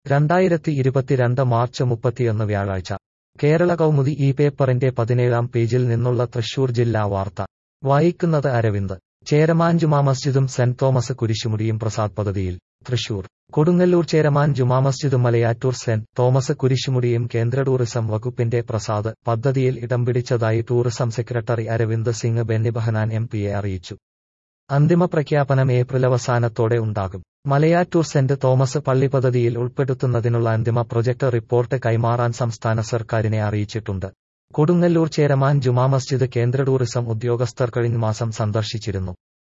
രണ്ടായിരത്തി ഇരുപത്തിരണ്ട് മാർച്ച് മുപ്പത്തിയൊന്ന് വ്യാഴാഴ്ച കേരള കൗമുദി ഈ പേപ്പറിന്റെ പതിനേഴാം പേജിൽ നിന്നുള്ള തൃശൂർ ജില്ലാ വാർത്ത വായിക്കുന്നത് അരവിന്ദ് ചേരമാൻ ജുമാ മസ്ജിദും സെന്റ് തോമസ് കുരിശുമുടിയും പ്രസാദ് പദ്ധതിയിൽ തൃശൂർ കൊടുങ്ങല്ലൂർ ചേരമാൻ ജുമാ മസ്ജിദും മലയാറ്റൂർ സെന്റ് തോമസ് കുരിശുമുടിയും കേന്ദ്ര ടൂറിസം വകുപ്പിന്റെ പ്രസാദ് പദ്ധതിയിൽ ഇടം പിടിച്ചതായി tourism secretary Aravind Singh Benny Behanan M പിയെ അറിയിച്ചു അന്തിമ പ്രഖ്യാപനം ഏപ്രിൽ അവസാനത്തോടെ ഉണ്ടാകും മലയാറ്റൂർ സെന്റ് തോമസ് പള്ളി പദ്ധതിയിൽ ഉൾപ്പെടുത്തുന്നതിനുള്ള അന്തിമ പ്രൊജക്ട് റിപ്പോർട്ട് കൈമാറാൻ സംസ്ഥാന സർക്കാരിനെ അറിയിച്ചിട്ടുണ്ട് കൊടുങ്ങല്ലൂർ ചേരമാൻ ജുമാ മസ്ജിദ് കേന്ദ്ര ടൂറിസം ഉദ്യോഗസ്ഥർ കഴിഞ്ഞ മാസം സന്ദർശിച്ചിരുന്നു